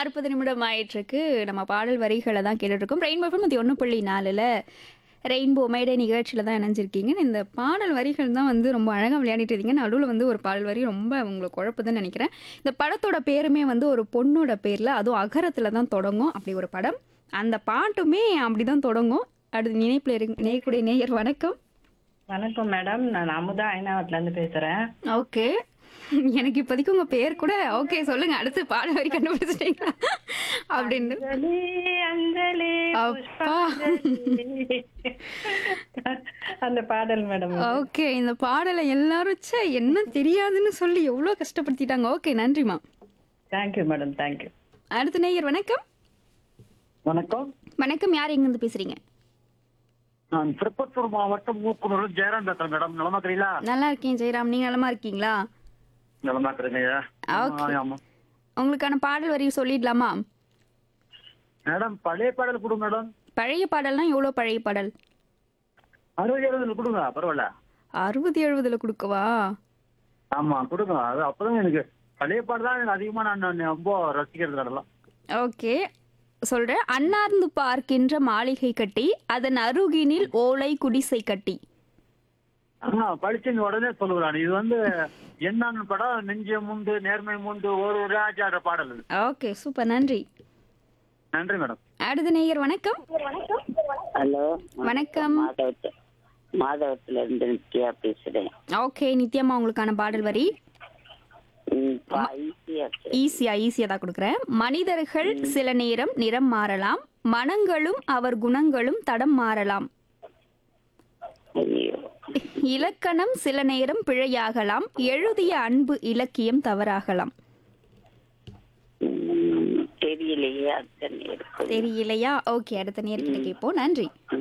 நாற்பது நிமிடம் ஆயிட்டிருக்கு நம்ம பாடல் வரிகளை தான் கேட்டுட்ருக்கோம் ரெயின்போ ஃபம் ஒன்று புள்ளி நாலில் ரெயின்போ மேடை நிகழ்ச்சியில் தான் இணைஞ்சிருக்கீங்க இந்த பாடல் வரிகள் தான் வந்து ரொம்ப அழகாக விளையாடிட்டு இருக்கீங்க நடுவில் வந்து ஒரு பாடல் வரி ரொம்ப உங்களுக்கு குழப்புதுன்னு நினைக்கிறேன் இந்த படத்தோட பேருமே வந்து ஒரு பொண்ணோட பேரில் அதுவும் அகரத்தில் தான் தொடங்கும் அப்படி ஒரு படம் அந்த பாட்டுமே அப்படி தான் தொடங்கும் அடுத்து நினைப்பில் இரு நேயக்கூடிய நேயர் வணக்கம் வணக்கம் மேடம் நான் அமுதா ஐநாவத்துல இருந்து பேசுறேன் ஓகே எனக்கு இப்போதைக்கு உங்க பேர் கூட ஓகே சொல்லுங்க அடுத்து பாடல் வரி கண்டுபிடிச்சிட்டீங்களா அப்படின்னு அஞ்சலி அஞ்சலி அப்பா. புஷ்பாஞ்சலி. அந்த பாடல் மேடம் ஓகே இந்த பாடலை எல்லாரும் ச்சே என்ன தெரியாதுன்னு சொல்லி எவ்வளோ கஷ்டப்படுத்திட்டாங்க ஓகே நன்றிமா தேங்க்யூ மேடம் தேங்க்யூ அடுத்த நேயர் வணக்கம் வணக்கம் வணக்கம் யார் எங்கேருந்து பேசுறீங்க நான் திருப்பத்தூர் மாவட்டம் மூக்குனூர் ஜெயராம் பேசுறேன் மேடம் நலமா இருக்கிறீங்களா நல்லா இருக்கேன் ஜெயராம் நீங்க நலமா இருக்கீங்களா நலமா இருக்கிறீங்க Okay. ஆமா, ஆமா உங்களுக்கான பாடல் வரி சொல்லிடலாமா மேடம் பழைய பாடல் கொடுங்க மேடம் பழைய பாடல்னா எவ்வளோ பழைய பாடல் அறுபது எழுபதுல கொடுங்க பரவாயில்ல அறுபது எழுபதுல கொடுக்கவா ஆமா கொடுங்க அது அப்பதான் எனக்கு பழைய பாடல் தான் எனக்கு அதிகமா நான் நான் ரொம்ப ரசிக்கிறது கடலாம் ஓகே சொல்றேன் அன்னார்ந்து பார்க்கின்ற மாளிகை கட்டி அதன் அருகினில் ஓலை குடிசை கட்டி ஆஹ் படிச்சு உடனே சொல்லுவேன் இது வந்து என்னன்னு படம் நெஞ்ச முண்டு நேர்மை முண்டு ஒரு ராஜாட பாடல் இது. ஓகே சூப்பர் நன்றி நன்றி மேடம் அடுத்த நேயர் வணக்கம் ஹலோ வணக்கம் மாதவத்து மாதவத்துல இருந்து நித்யா பேசுறேன் ஓகே நித்யம்மா உங்களுக்கான பாடல் வரி ம், பா- ஈஸியா இருக்கு. ஈஸியா ஈஸியா தான் கொடுக்குறேன் மனிதர்கள் சில நேரம் நிறம் மாறலாம் மனங்களும் அவர் குணங்களும் தடம் மாறலாம் ஐயோ இலக்கணம் சில நேரம் பிழையாகலாம் எழுதிய அன்பு இலக்கியம் தவறாகலாம் ம், தெரியலையே அத்தனை இருக்கு தெரியலையா ஓகே அடுத்த நேரத்தில் கேட்போம் நன்றி